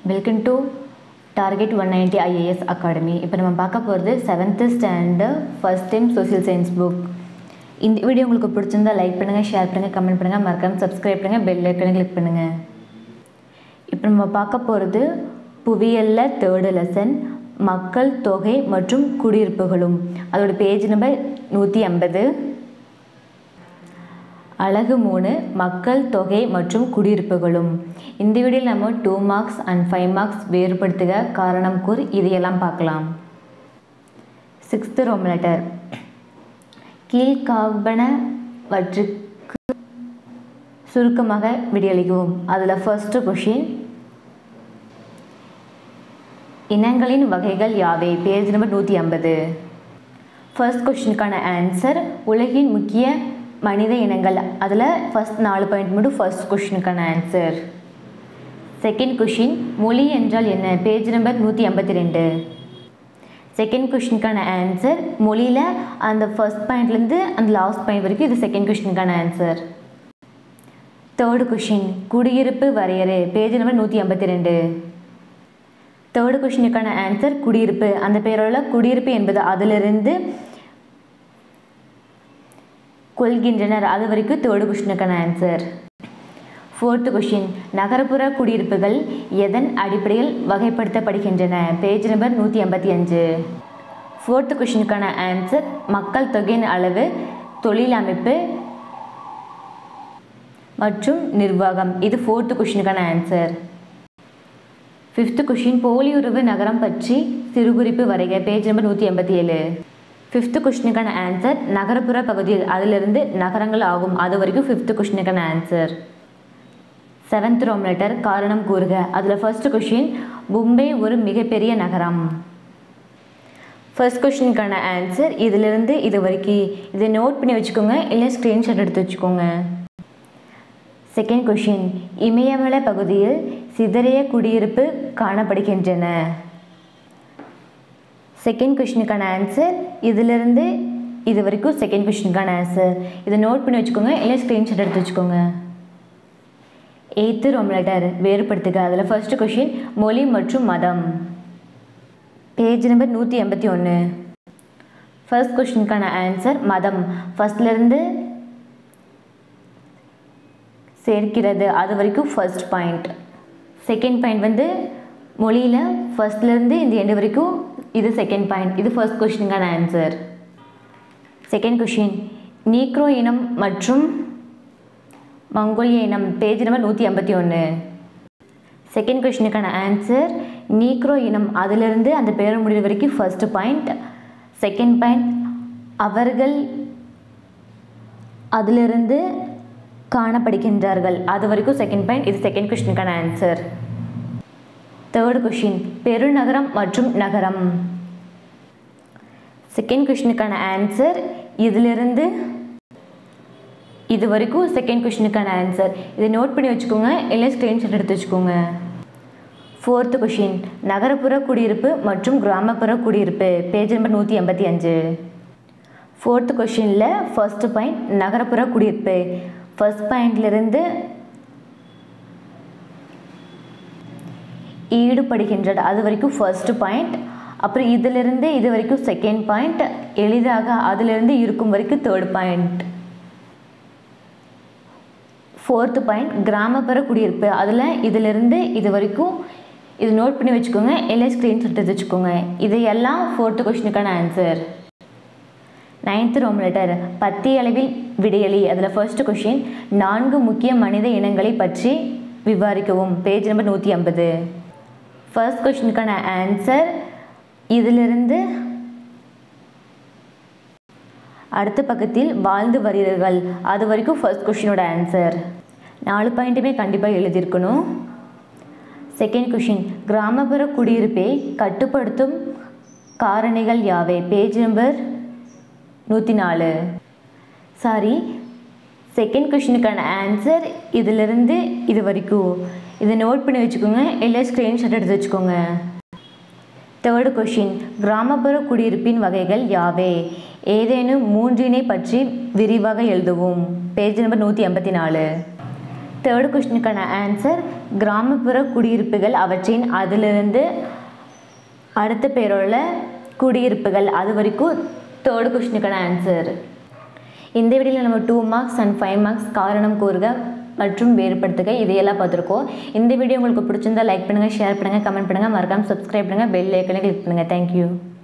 welcome to Target one ninety IAS academy இப்போ நம்ம பார்க்க போகிறது seventh standard first time social science book இந்த வீடியோ உங்களுக்கு பிடிச்சிருந்தா லைக் பண்ணுங்கள் ஷேர் பண்ணுங்கள் கமெண்ட் பண்ணுங்கள் மறக்காம சப்ஸ்கிரைப் பண்ணுங்கள் பெல் ஐக்கனை கிளிக் பண்ணுங்கள் இப்போ நம்ம பார்க்க போகிறது புவியியலில் தேர்டு லெசன் மக்கள் தொகை மற்றும் குடியிருப்புகளும் அதோட பேஜ் நம்பர் நூற்றி ஐம்பது அழகு மூணு மக்கள் தொகை மற்றும் குடியிருப்புகளும் இந்த வீடியோவில் நம்ம two marks and five marks வேறுபடுத்துக காரணம் கூறு இதையெல்லாம் பார்க்கலாம் சிக்ஸ்த்து ரோம் லெட்டர் கீழ்காவனவற்றுக்கு சுருக்கமாக விடியளிக்கவும் அதில் ஃபர்ஸ்ட் கொஷின் இனங்களின் வகைகள் யாவை பேஜ் நம்பர் நூற்றி ஐம்பது ஃபர்ஸ்ட் கொஷினுக்கான ஆன்சர் உலகின் முக்கிய மனித இனங்கள் அதில் ஃபஸ்ட் நாலு பாயிண்ட் மட்டும் ஃபர்ஸ்ட் கொஷினுக்கான ஆன்சர் செகண்ட் கொஷின் மொழி என்றால் என்ன பேஜ் நம்பர் நூற்றி ஐம்பத்தி ரெண்டு செகண்ட் கொஷினுக்கான ஆன்சர் மொழியில் அந்த ஃபர்ஸ்ட் பாயிண்ட்லேருந்து அந்த லாஸ்ட் பாயிண்ட் வரைக்கும் இது செகண்ட் கொஷினுக்கான ஆன்சர் தேர்டு கொஷின் குடியிருப்பு வரையறை பேஜ் நம்பர் நூற்றி ஐம்பத்தி ரெண்டு தேர்டு கொஷினுக்கான ஆன்சர் குடியிருப்பு அந்த பேரோட குடியிருப்பு என்பது அதிலிருந்து கொள்கின்றனர் அது வரைக்கும் தேர்டு கொஷினுக்கான ஆன்சர் ஃபோர்த்து கொஷின் நகரப்புற குடியிருப்புகள் எதன் அடிப்படையில் வகைப்படுத்தப்படுகின்றன பேஜ் நம்பர் நூற்றி ஐம்பத்தி அஞ்சு ஃபோர்த்து கொஷினுக்கான ஆன்சர் மக்கள் தொகையின் அளவு தொழில் அமைப்பு மற்றும் நிர்வாகம் இது ஃபோர்த்து கொஷினுக்கான ஆன்சர் ஃபிஃப்த்து கொஷின் போலியுறவு நகரம் பற்றி சிறுகுறிப்பு வரைக பேஜ் நம்பர் நூற்றி எண்பத்தி ஏழு ஃபிஃப்த்து கொஷினுக்கான ஆன்சர் நகரப்புற பகுதியில் அதிலிருந்து நகரங்கள் ஆகும் அது வரைக்கும் ஃபிஃப்த்து கொஷினுக்கான ஆன்சர் செவன்த் ரோம் லெட்டர் காரணம் கூறுக அதில் ஃபர்ஸ்ட் கொஷின் மும்பை ஒரு மிகப்பெரிய நகரம் ஃபர்ஸ்ட் கொஷினுக்கான ஆன்சர் இதிலிருந்து இது வரைக்கும் இதை நோட் பண்ணி வச்சுக்கோங்க இல்லை ஸ்க்ரீன்ஷாட் எடுத்து வச்சுக்கோங்க செகண்ட் கொஷின் இமயமல பகுதியில் சிதறிய குடியிருப்பு காணப்படுகின்றன செகண்ட் கொஷினுக்கான ஆன்சர் இதிலிருந்து இது வரைக்கும் செகண்ட் கொஷினுக்கான ஆன்சர் இதை நோட் பண்ணி வச்சுக்கோங்க இல்லை ஸ்க்ரீன்ஷாட் எடுத்து வச்சுக்கோங்க எய்த்து ரோம் லெட்டர் வேறுபடுத்துக அதில் ஃபர்ஸ்ட் கொஷின் மொழி மற்றும் மதம் பேஜ் நம்பர் நூற்றி எண்பத்தி ஒன்று ஃபர்ஸ்ட் கொஷினுக்கான ஆன்சர் மதம் ஃபஸ்ட்லேருந்து சேர்க்கிறது அது வரைக்கும் ஃபர்ஸ்ட் பாயிண்ட் செகண்ட் பாயிண்ட் வந்து மொழியில் ஃபர்ஸ்ட்லேருந்து இந்த எண்டு வரைக்கும் இது செகண்ட் பாயிண்ட் இது ஃபர்ஸ்ட் கொஷினுக்கான ஆன்சர் செகண்ட் கொஷின் நீக்ரோ இனம் மற்றும் மங்கோலிய இனம் பேஜ் நம்பர் நூற்றி ஐம்பத்தி ஒன்று செகண்ட் கொஷினுக்கான ஆன்சர் நீக்ரோ இனம் அதிலிருந்து அந்த பேர் முடிவு வரைக்கும் ஃபர்ஸ்ட் பாயிண்ட் செகண்ட் பாயிண்ட் அவர்கள் அதிலிருந்து காணப்படுகின்றார்கள் அது வரைக்கும் செகண்ட் பாயிண்ட் இது செகண்ட் கொஷினுக்கான ஆன்சர் தேர்ட் கொஷின் பெருநகரம் மற்றும் நகரம் செகண்ட் கொஷினுக்கான ஆன்சர் இதிலிருந்து இது வரைக்கும் செகண்ட் கொஷினுக்கான ஆன்சர் இதை நோட் பண்ணி வச்சுக்கோங்க இல்லை ஸ்க்ரீன்ஷாட் எடுத்து வச்சுக்கோங்க ஃபோர்த்து கொஷின் நகரப்புற குடியிருப்பு மற்றும் கிராமப்புற குடியிருப்பு பேஜ் நம்பர் நூற்றி எண்பத்தி அஞ்சு ஃபோர்த்து கொஷினில் ஃபர்ஸ்ட் பாயிண்ட் நகரப்புற குடியிருப்பு ஃபர்ஸ்ட் பாயிண்ட்லேருந்து ஈடுபடுகின்றது அது வரைக்கும் ஃபர்ஸ்ட் பாயிண்ட் அப்புறம் இதிலிருந்து இது வரைக்கும் செகண்ட் பாயிண்ட் எளிதாக அதிலிருந்து இருக்கும் வரைக்கும் தேர்ட் பாயிண்ட் ஃபோர்த்து பாயிண்ட் கிராமப்புற குடியிருப்பு அதில் இதிலிருந்து இது வரைக்கும் இது நோட் பண்ணி வச்சுக்கோங்க இல்லை ஸ்க்ரீன்ஷாட் எடுத்து வச்சுக்கோங்க இதையெல்லாம் ஃபோர்த்து கொஷினுக்கான ஆன்சர் நைன்த்து ரோம் லெட்டர் பத்திய அளவில் விடியலி அதில் ஃபர்ஸ்ட் கொஷின் நான்கு முக்கிய மனித இனங்களை பற்றி விவாரிக்கவும் பேஜ் நம்பர் நூற்றி ஐம்பது ஃபர்ஸ்ட் கொஷினுக்கான ஆன்சர் இதிலிருந்து அடுத்த பக்கத்தில் வாழ்ந்து வருகிறார்கள் அது வரைக்கும் ஃபர்ஸ்ட் கொஷினோட ஆன்சர் நாலு பாயிண்ட்டுமே கண்டிப்பாக எழுதியிருக்கணும் செகண்ட் கொஷின் கிராமப்புற குடியிருப்பை கட்டுப்படுத்தும் காரணிகள் யாவை பேஜ் நம்பர் நூற்றி நாலு சாரி செகண்ட் கொஷினுக்கான ஆன்சர் இதிலிருந்து இது வரைக்கும் இதை நோட் பண்ணி வச்சுக்கோங்க இல்லை ஸ்க்ரீன்ஷாட் எடுத்து வச்சுக்கோங்க தேர்டு கொஷின் கிராமப்புற குடியிருப்பின் வகைகள் யாவே ஏதேனும் மூன்றினை பற்றி விரிவாக எழுதுவோம் பேஜ் நம்பர் நூற்றி எண்பத்தி நாலு தேர்டு கொஸ்டினுக்கான ஆன்சர் கிராமப்புற குடியிருப்புகள் அவற்றின் அதிலிருந்து அடுத்த பேருள்ள குடியிருப்புகள் அது வரைக்கும் தேர்டு கொஸ்டினுக்கான ஆன்சர் இந்த வீடியோவில் நம்ம two marks and five marks காரணம் கூறுக மற்றும் வேறுபடுத்துக இதையெல்லாம் பார்த்துருக்கோம் இந்த வீடியோ உங்களுக்கு பிடிச்சிருந்தா லைக் பண்ணுங்கள் ஷேர் பண்ணுங்கள் கமெண்ட் பண்ணுங்கள் மறக்காமல் சப்ஸ்கிரைப் பண்ணுங்கள் பெல் ஐக்கனை கிளிக் பண்ணுங்கள் தேங்க்யூ